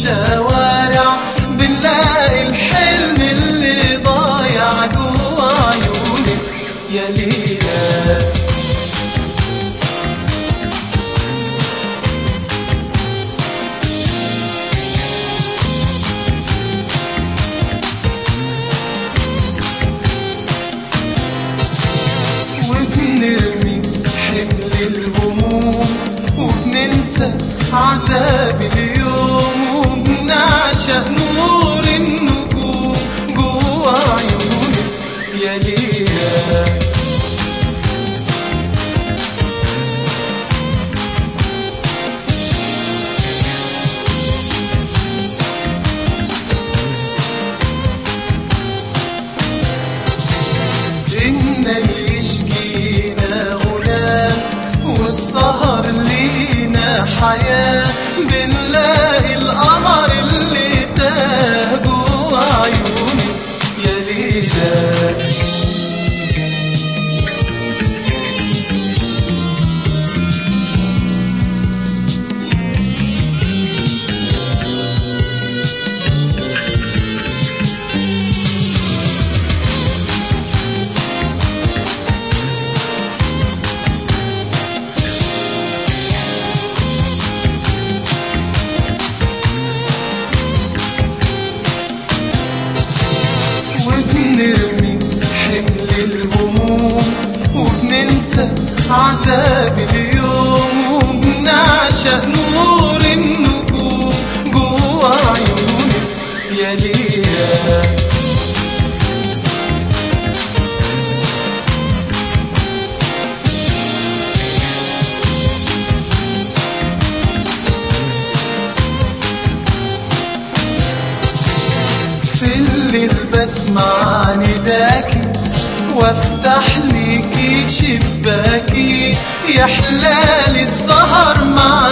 الشوارع بنلاقي الحلم اللي ضايع جوا عيونك يا ليلى وبنرمي حمل الهموم وبننسى عذاب اليوم وبنعشق نور النجوم جوا عيونك يا ليلى إن يشكينا غنى والسهر لينا حياة بنلاقي القمر اللي تاه جوا عيوني يا ليلى وبنرمي حمل الهموم وبننسى عذاب اليوم وبنعشق نور النجوم جوا عيونك يا ليلى في الليل بسمع نداكي وافتح ليكي شباكي يا حلال السهر مع